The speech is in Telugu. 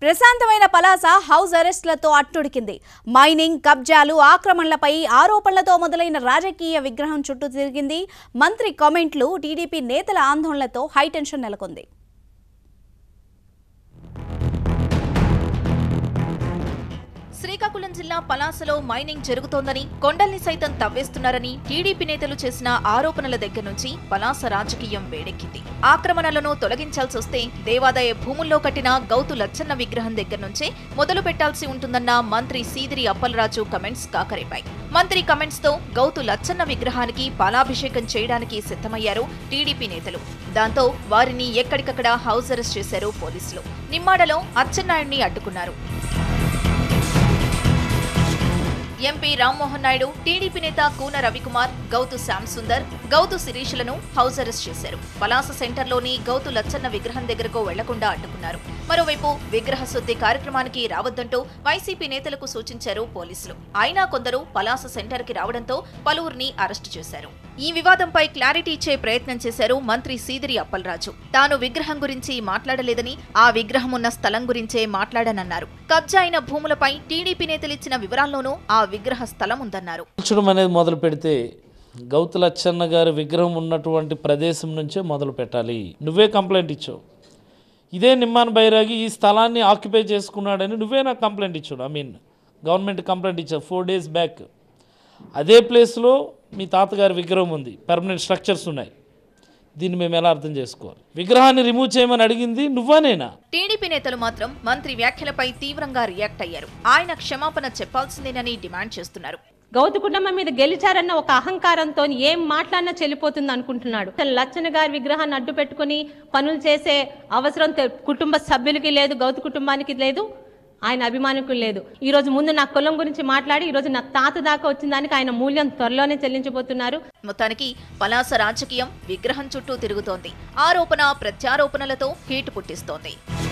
ప్రశాంతమైన పలాస హౌస్ అరెస్టులతో అట్టుడికింది మైనింగ్ కబ్జాలు ఆక్రమణలపై ఆరోపణలతో మొదలైన రాజకీయ విగ్రహం చుట్టూ తిరిగింది మంత్రి కామెంట్లు టీడీపీ నేతల ఆందోళనలతో హైటెన్షన్ నెలకొంది శ్రీకాకుళం జిల్లా పలాసలో మైనింగ్ జరుగుతోందని కొండల్ని సైతం తవ్వేస్తున్నారని టీడీపీ నేతలు చేసిన ఆరోపణల దగ్గర నుంచి పలాస రాజకీయం వేడెక్కింది ఆక్రమణలను తొలగించాల్సి వస్తే దేవాదాయ భూముల్లో కట్టిన గౌతు లచ్చన్న విగ్రహం దగ్గర నుంచే మొదలు పెట్టాల్సి ఉంటుందన్న మంత్రి సీదిరి అప్పలరాజు కమెంట్స్ కాకరేపాయి మంత్రి కమెంట్స్ తో గౌతు లచ్చన్న విగ్రహానికి పాలాభిషేకం చేయడానికి సిద్ధమయ్యారు టీడీపీ నేతలు దాంతో వారిని ఎక్కడికక్కడ హౌస్ అరెస్ట్ చేశారు పోలీసులు నిమ్మాడలో అచ్చెన్నాయుడిని అడ్డుకున్నారు ఎంపీ రామ్మోహన్ నాయుడు టీడీపీ నేత కూన రవికుమార్ గౌతు శ్యామ్ సుందర్ గౌతు శిరీషులను హౌస్ అరెస్ట్ చేశారు పలాస సెంటర్లోని గౌతు లచ్చన్న విగ్రహం దగ్గరకు వెళ్లకుండా అడ్డుకున్నారు మరోవైపు విగ్రహ శుద్ధి కార్యక్రమానికి రావద్దంటూ వైసీపీ నేతలకు సూచించారు పోలీసులు అయినా కొందరు పలాస సెంటర్కి రావడంతో పలువురిని అరెస్టు చేశారు ఈ వివాదంపై క్లారిటీ ఇచ్చే ప్రయత్నం చేశారు మంత్రి సీదిరి అప్పలరాజు తాను విగ్రహం గురించి మాట్లాడలేదని ఆ విగ్రహం ఉన్న స్థలం గురించే మాట్లాడనన్నారు కబ్జా అయిన భూములపై టీడీపీ నేతలు ఇచ్చిన వివరాల్లోనూ ఆ విగ్రహ స్థలం ఉందన్నారు కూల్చడం అనేది మొదలు పెడితే గౌతు లచ్చన్న గారి విగ్రహం ఉన్నటువంటి ప్రదేశం నుంచే మొదలు పెట్టాలి నువ్వే కంప్లైంట్ ఇచ్చావు ఇదే నిమ్మాన్ బైరాగి ఈ స్థలాన్ని ఆక్యుపై చేసుకున్నాడని నువ్వే నాకు కంప్లైంట్ ఇచ్చాడు ఐ మీన్ గవర్నమెంట్ కంప్లైంట్ ఇచ్చావు ఫోర్ డేస్ బ్యాక్ అదే ప్లేస్లో మీ తాతగారి విగ్రహం ఉంది పర్మనెంట్ స్ట్రక్చర్స్ ఉన్నాయి దీన్ని మేము ఎలా అర్థం చేసుకోవాలి విగ్రహాన్ని రిమూవ్ చేయమని అడిగింది నువ్వా నేనా టీడీపీ నేతలు మాత్రం మంత్రి వ్యాఖ్యలపై తీవ్రంగా రియాక్ట్ అయ్యారు ఆయన క్షమాపణ చెప్పాల్సిందేనని డిమాండ్ చేస్తున్నారు గౌతు కుటుంబం మీద గెలిచారన్న ఒక అహంకారంతో ఏం మాట్లాడినా చెల్లిపోతుంది అనుకుంటున్నాడు అసలు లచ్చన గారి విగ్రహాన్ని అడ్డు పెట్టుకుని పనులు చేసే అవసరం తె- కుటుంబ సభ్యులకి లేదు గౌతు కుటుంబానికి లేదు ఆయన అభిమానికులు లేదు ఈ రోజు ముందు నా కులం గురించి మాట్లాడి ఈ రోజు నా తాత దాకా వచ్చిన దానికి ఆయన మూల్యం త్వరలోనే చెల్లించబోతున్నారు మొత్తానికి పలాస రాజకీయం విగ్రహం చుట్టూ తిరుగుతోంది ఆరోపణ ప్రత్యారోపణలతో హీటు పుట్టిస్తోంది